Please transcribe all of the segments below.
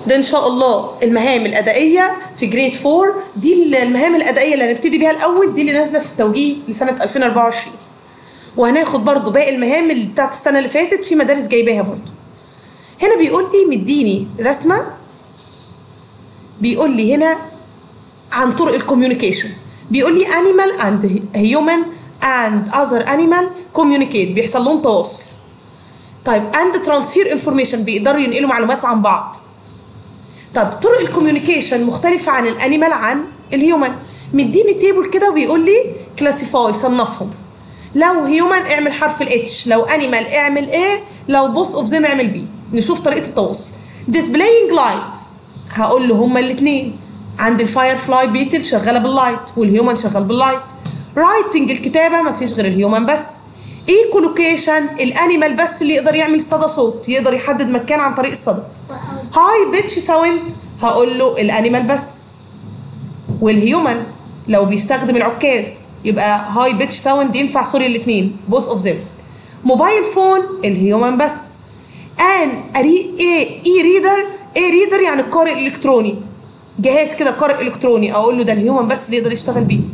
ده ان شاء الله المهام الادائيه في جريد 4 دي المهام الادائيه اللي هنبتدي بيها الاول دي اللي نازله في التوجيه لسنه 2024 وهناخد برضو باقي المهام اللي بتاعت السنه اللي فاتت في مدارس جايباها برضو هنا بيقول لي مديني رسمه بيقول لي هنا عن طرق الكوميونيكيشن بيقول لي animal and human and other animal communicate بيحصل لهم تواصل طيب and transfer information بيقدروا ينقلوا معلومات عن بعض طب طرق الكوميونيكيشن مختلفة عن الانيمال عن الهيومن مديني تيبل كده وبيقول لي كلاسيفاي صنفهم لو هيومن اعمل حرف الاتش لو انيمال اعمل ايه لو بوس اوف زيم اعمل بي نشوف طريقة التواصل displaying lights هقول له هما الاثنين عند الفاير فلاي بيتل شغاله باللايت والهيومن شغال باللايت رايتنج الكتابه ما فيش غير الهيومن بس ايكو لوكيشن الانيمال بس اللي يقدر يعمل صدى صوت يقدر يحدد مكان عن طريق الصدى هاي بيتش ساوند هقول له الانيمال بس والهيومن لو بيستخدم العكاز يبقى هاي بيتش ساوند ينفع سوري الاثنين بوث اوف ذيم موبايل فون الهيومن بس ان اري اي اي ريدر اي ريدر يعني القارئ الالكتروني جهاز كده قارئ الكتروني اقول له ده الهيومن بس اللي يقدر يشتغل بيه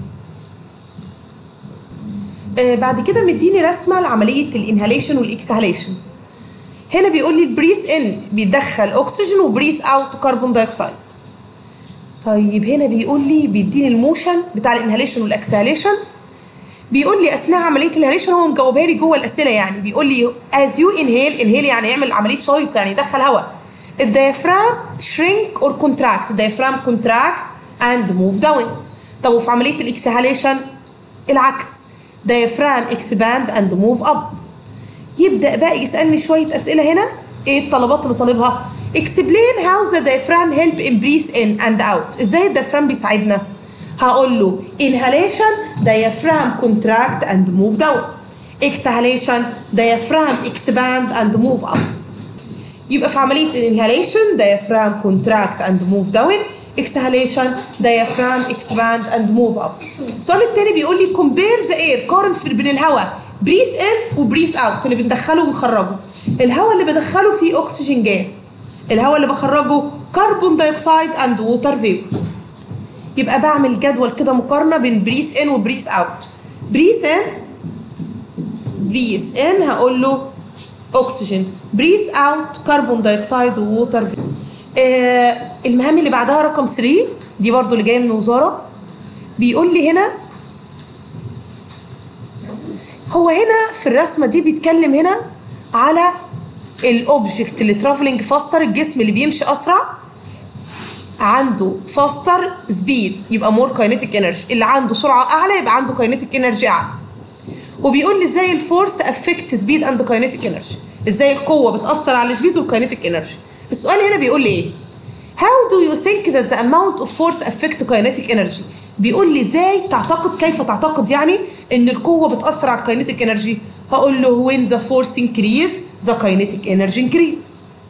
آه بعد كده مديني رسمه لعمليه الانهاليشن والاكسهاليشن هنا بيقول لي البريس ان بيدخل اكسجين وبريس اوت كربون دايوكسيد طيب هنا بيقول لي بيديني الموشن بتاع الانهاليشن والاكسهاليشن بيقول لي اثناء عمليه الانهاليشن هو مجاوبها لي جوه الاسئله يعني بيقول لي از يو انهيل انهيل يعني يعمل عمليه شيق يعني يدخل هواء الديافرام shrink or contract الديافرام contract and move down طب وفي عملية الاكسهاليشن العكس diaphragm expand and move up يبدأ بقى يسألني شوية أسئلة هنا إيه الطلبات اللي طالبها explain how the diaphragm help in breathe in and out إزاي الديافرام بيساعدنا هقول له inhalation diaphragm contract and move down exhalation diaphragm expand and move up يبقى في عملية الانهاليشن diaphragm contract and move down exhalation diaphragm expand and move up السؤال التاني بيقول لي compare the air قارن في بين الهواء breathe in و breathe out اللي بندخله ونخرجه الهواء اللي بدخله فيه اكسجين جاز الهواء اللي بخرجه كربون دايوكسيد اند ووتر فيبر يبقى بعمل جدول كده مقارنه بين بريس ان وبريس اوت بريس ان بريس ان هقول له اكسجين بريس اوت كربون دايوكسيد ووتر آه المهام اللي بعدها رقم 3 دي برضو اللي جايه من الوزاره بيقول لي هنا هو هنا في الرسمه دي بيتكلم هنا على الاوبجكت اللي ترافلنج فاستر الجسم اللي بيمشي اسرع عنده فاستر سبيد يبقى مور كاينيتيك انرجي اللي عنده سرعه اعلى يبقى عنده كاينيتيك انرجي اعلى وبيقول لي ازاي الفورس افكت سبيد اند كاينيتيك انرجي ازاي القوه بتاثر على السبيد والكاينيتيك انرجي السؤال هنا بيقول لي ايه How do you think that the amount of force affect kinetic energy؟ بيقول لي ازاي تعتقد كيف تعتقد يعني ان القوه بتاثر على الكاينيتيك انرجي هقول له when the force increase the kinetic energy increase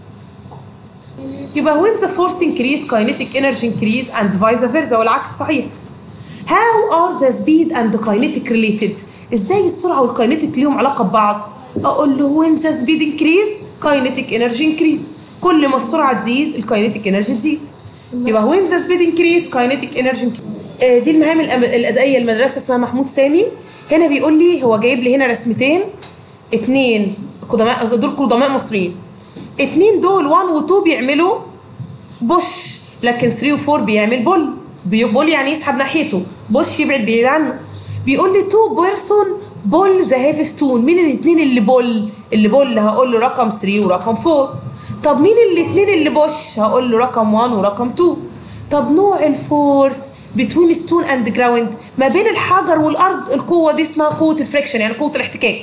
يبقى when the force increase kinetic energy increase and vice versa والعكس صحيح how are the speed and the kinetic related ازاي السرعه والكاينيتيك ليهم علاقه ببعض اقول له when the speed increase kinetic energy increase كل ما السرعه تزيد الكاينيتيك انرجي تزيد يبقى when the speed increase kinetic energy increase. آه دي المهام الادائيه المدرسه اسمها محمود سامي هنا بيقول لي هو جايب لي هنا رسمتين اتنين قدماء دول قدماء مصريين اتنين دول 1 و 2 بيعملوا بوش لكن 3 و 4 بيعمل بول بول يعني يسحب ناحيته بوش يبعد بعيد عنه بيقول لي 2 بيرسون بول ذا هيفي ستون مين الاثنين اللي بول اللي بول هقول له رقم 3 ورقم 4 طب مين الاثنين اللي بوش هقول له رقم 1 ورقم 2 طب نوع الفورس بتوين ستون اند جراوند ما بين الحجر والارض القوه دي اسمها قوه الفريكشن يعني قوه الاحتكاك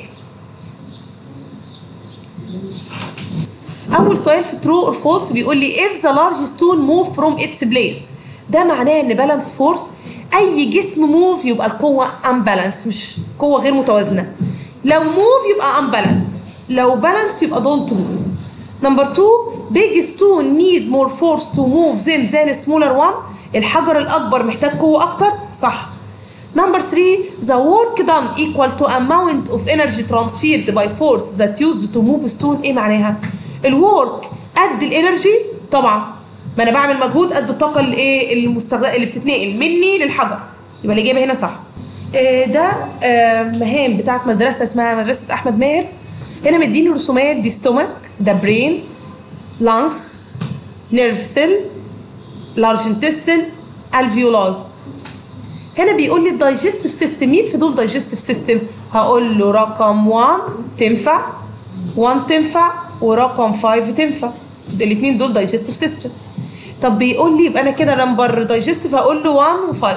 اول سؤال في ترو اور فولس بيقول لي if the large stone move from its place ده معناه ان بالانس فورس اي جسم موف يبقى القوه امبالانس مش قوه غير متوازنه لو موف يبقى امبالانس لو بالانس يبقى دونت موف نمبر 2 big stone need more force to move them than smaller one الحجر الاكبر محتاج قوه اكتر صح نمبر 3 the work done equal to amount of energy transferred by force that used to move stone ايه معناها الورك قد الانرجي طبعا ما انا بعمل مجهود قد الطاقه اللي ايه المستخدمه اللي بتتنقل مني للحجر يبقى الاجابه هنا صح آه، ده آه، مهام بتاعت مدرسه اسمها مدرسه احمد ماهر هنا مديني رسومات دي ستومك ده برين لانكس نيرف سيل لارج انتستين الفيولاي هنا بيقول لي الدايجستيف سيستم مين في دول دايجستيف سيستم هقول له رقم 1 تنفع 1 تنفع ورقم 5 تنفع الاثنين دول دايجستيف سيستم طب بيقول لي يبقى انا كده نمبر دايجستيف هقول له 1 و5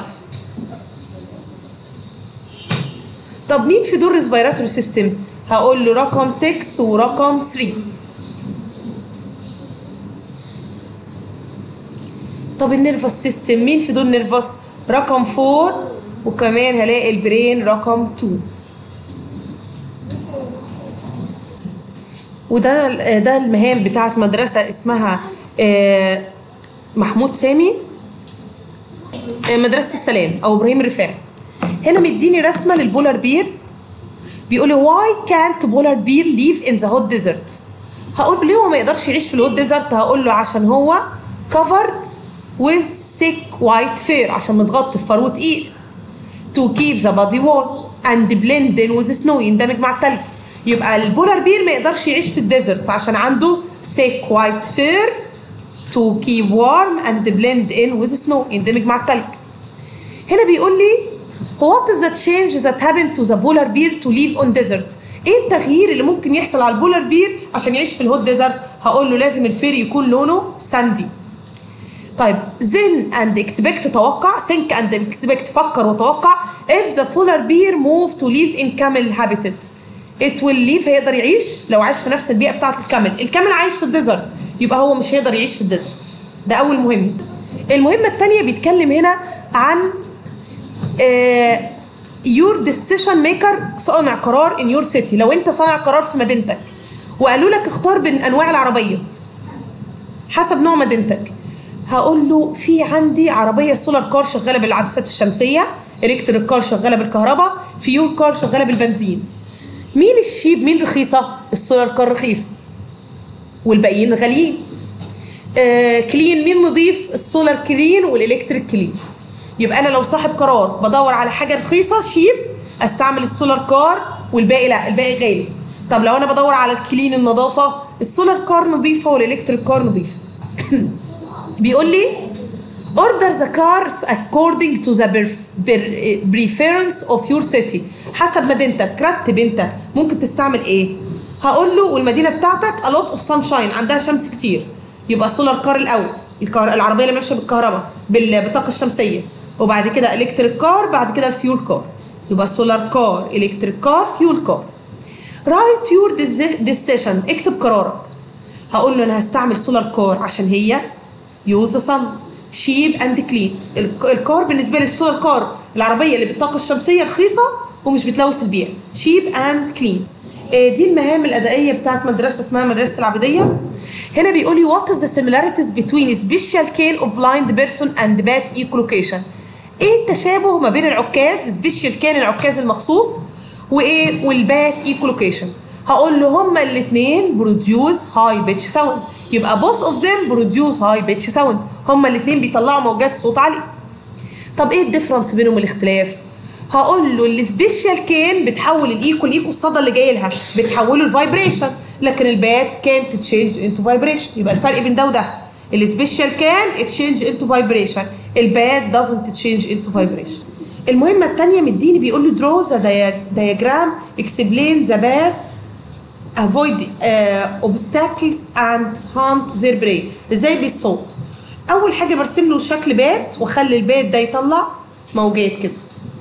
طب مين في دول ريسبيراتوري سيستم هقول له رقم 6 ورقم 3 طب النيرفس سيستم مين في دول نيرفس رقم 4 وكمان هلاقي البرين رقم 2 وده ده المهام بتاعت مدرسة اسمها آه، محمود سامي آه، مدرسة السلام أو إبراهيم الرفاعي هنا مديني رسمة للبولار بير بيقول لي why can't polar bear live in the hot desert هقول ليه هو ما يقدرش يعيش في الهوت ديزرت هقول له عشان هو covered with thick white fur عشان متغطي بفروة تقيل to keep the body warm and blend in with snow يندمج مع التلج يبقى البولار بير ما يقدرش يعيش في الديزرت عشان عنده thick white fur to keep warm and blend in with snow يندمج مع التلج هنا بيقول لي what is the change that happened to the polar bear to live on desert ايه التغيير اللي ممكن يحصل على البولار بير عشان يعيش في الهوت ديزرت هقول له لازم الفير يكون لونه ساندي طيب then and expect توقع think and expect فكر وتوقع if the polar bear move to live in camel habitat it will live هيقدر يعيش لو عايش في نفس البيئة بتاعة الكامل الكامل عايش في الديزرت يبقى هو مش هيقدر يعيش في الديزرت ده أول مهمة المهمة التانية بيتكلم هنا عن يور ديسيشن ميكر صانع قرار ان يور سيتي لو انت صانع قرار في مدينتك وقالوا لك اختار بين انواع العربيه حسب نوع مدينتك هقول له في عندي عربيه سولار كار شغاله بالعدسات الشمسيه الكتريك كار شغاله بالكهرباء فيول كار شغاله بالبنزين مين الشيب مين رخيصه السولار كار رخيصه والباقيين غاليين آه كلين مين نظيف السولار كلين والالكتريك كلين يبقى انا لو صاحب قرار بدور على حاجه رخيصه شيب استعمل السولار كار والباقي لا الباقي غالي طب لو انا بدور على الكلين النظافه السولار كار نظيفه والالكتريك كار نظيفه بيقول لي order the cars according to the perf- per- preference of your city حسب مدينتك رتب انت ممكن تستعمل ايه هقول له والمدينه بتاعتك a lot of sunshine عندها شمس كتير يبقى السولار كار الاول الكار العربيه اللي ماشيه بالكهرباء بال- بالطاقه الشمسيه وبعد كده الكتريك كار بعد كده الفيول كار يبقى السولار كار الكتريك كار فيول كار رايت يور ديسيشن اكتب قرارك هقول له انا هستعمل سولار كار عشان هي يوز ذا صن شيب اند كلين الكار بالنسبه لي السولار كار العربيه اللي بالطاقه الشمسيه رخيصه ومش بتلوث البيئه شيب اند كلين دي المهام الادائيه بتاعت مدرسه اسمها مدرسه العبوديه هنا بيقول لي what is the similarities between special cane of blind person and bad echolocation ايه التشابه ما بين العكاز سبيشال كان العكاز المخصوص وايه والبات ايكولوكيشن هقول له هما الاثنين بروديوس هاي بيتش ساوند يبقى both of them بروديوس هاي بيتش ساوند هما الاثنين بيطلعوا موجات صوت عالي طب ايه الديفرنس بينهم الاختلاف هقول له السبيشال كان بتحول الايكو الايكو الصدى اللي جاي لها بتحوله لفايبريشن لكن البات كانت تشينج انتو فايبريشن يبقى الفرق بين ده وده السبيشال كان تشينج انتو فايبريشن البات doesn't تشينج انتو فايبريشن المهمه الثانيه مديني بيقول له draw the dia- diagram explain the bat avoid uh, obstacles and hunt their prey ازاي بيصطاد اول حاجه برسم له شكل بات واخلي البات ده يطلع موجات كده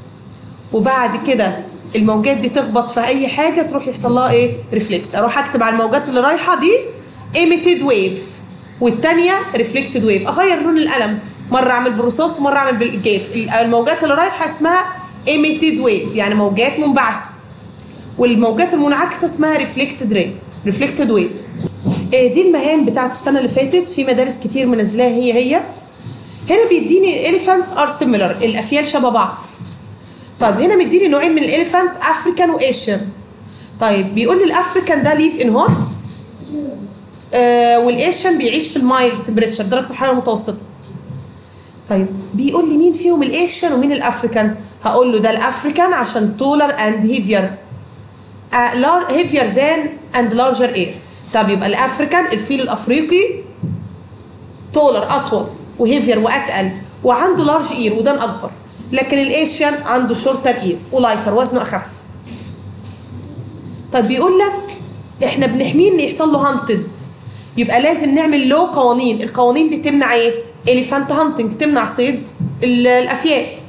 وبعد كده الموجات دي تخبط في اي حاجه تروح يحصل لها ايه ريفلكت اروح اكتب على الموجات اللي رايحه دي ايميتد ويف والثانيه ريفلكتد ويف اغير لون القلم مره اعمل بالرصاص ومره اعمل بالجاف الموجات اللي رايحه اسمها ايميتد ويف يعني موجات منبعثه والموجات المنعكسه اسمها ريفلكتد ري ريفلكتد ويف دي المهام بتاعت السنه اللي فاتت في مدارس كتير منزلاها هي هي هنا بيديني الاليفانت ار سيميلر الافيال شبه بعض طيب هنا مديني نوعين من الاليفانت افريكان وايشن طيب بيقول لي الافريكان ده ليف ان هوت آه والايشن بيعيش في المايلد تمبريتشر درجه الحراره المتوسطه طيب بيقول لي مين فيهم الايشن ومين الافريكان هقول له ده الافريكان عشان تولر اند هيفير هيفير ذان اند لارجر اير طب يبقى الافريكان الفيل الافريقي تولر اطول وهيفير واتقل وعنده لارج اير ودان اكبر لكن الايشيان عنده شورتر اير ولايتر وزنه اخف طب بيقول لك احنا بنحميه ان يحصل له هانتد يبقى لازم نعمل له قوانين القوانين دي تمنع ايه اليفانت هانتنج تمنع صيد ال- الافيال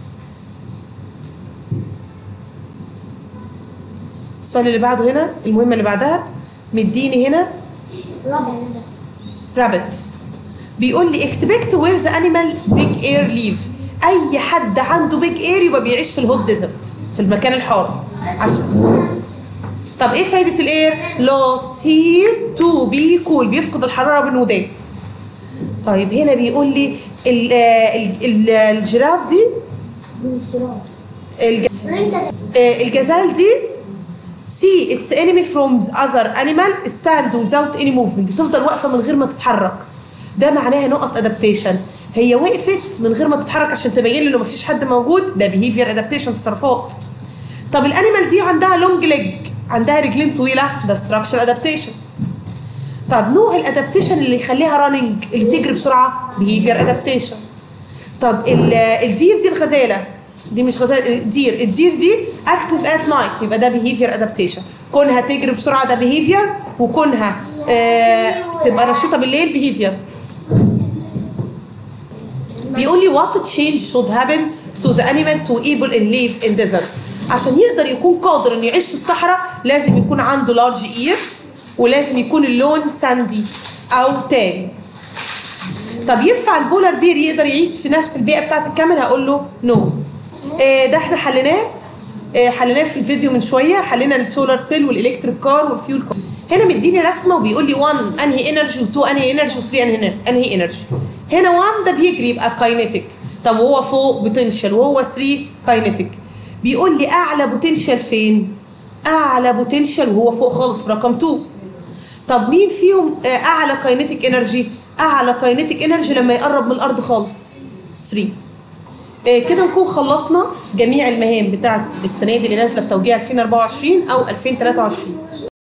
السؤال اللي بعده هنا المهمه اللي بعدها مديني هنا رابط رابت بيقول لي اكسبكت وير ذا انيمال بيج اير ليف اي حد عنده بيج اير يبقى بيعيش في الهوت ديزرت في المكان الحار عشان طب ايه فايده الاير لوس هي تو بي كول بيفقد الحراره بالودان طيب هنا بيقول لي ال- ال- ال- الجراف دي من السرعة الج- انت آه، الجزال دي see its enemy from other animal stand without any moving تفضل واقفة من غير ما تتحرك ده معناها نقط ادابتيشن هي وقفت من غير ما تتحرك عشان تبين له مفيش حد موجود ده behavior adaptation تصرفات طب الانيمال دي عندها لونج ليج عندها رجلين طويلة ده structural adaptation طب نوع الادابتيشن اللي يخليها راننج اللي تجري بسرعة behavior adaptation طب ال- الدير دي الغزاله دي مش غزاله دير الدير دي اكتف ات نايت يبقى ده بيهيفير ادابتيشن كونها تجري بسرعه ده بيهيفير وكونها آه تبقى نشيطه بالليل بيهيفير بيقول لي what change should happen to the animal to able and live in desert عشان يقدر يكون قادر انه يعيش في الصحراء لازم يكون عنده لارج اير ولازم يكون اللون ساندي او تاني طب ينفع البولار بير يقدر يعيش في نفس البيئه بتاعت الكامل هقول له نو آه ده احنا حليناه آه حليناه في الفيديو من شويه حلينا السولار سيل والالكتريك كار والفيول كار هنا مديني رسمه وبيقول لي 1 انهي انرجي و2 انهي انرجي و3 انهي انهي انرجي هنا 1 ده بيجري يبقى كاينيتيك طب وهو فوق بوتنشال وهو 3 كاينيتيك بيقول لي اعلى بوتنشال فين اعلى بوتنشال وهو فوق خالص في رقم 2 طب مين فيهم آه، اعلى كاينيتيك انرجي اعلى كاينيتيك انرجي لما يقرب من الارض خالص 3 آه، كده نكون خلصنا جميع المهام بتاعت السنه دي اللي نازله في توجيه 2024 او 2023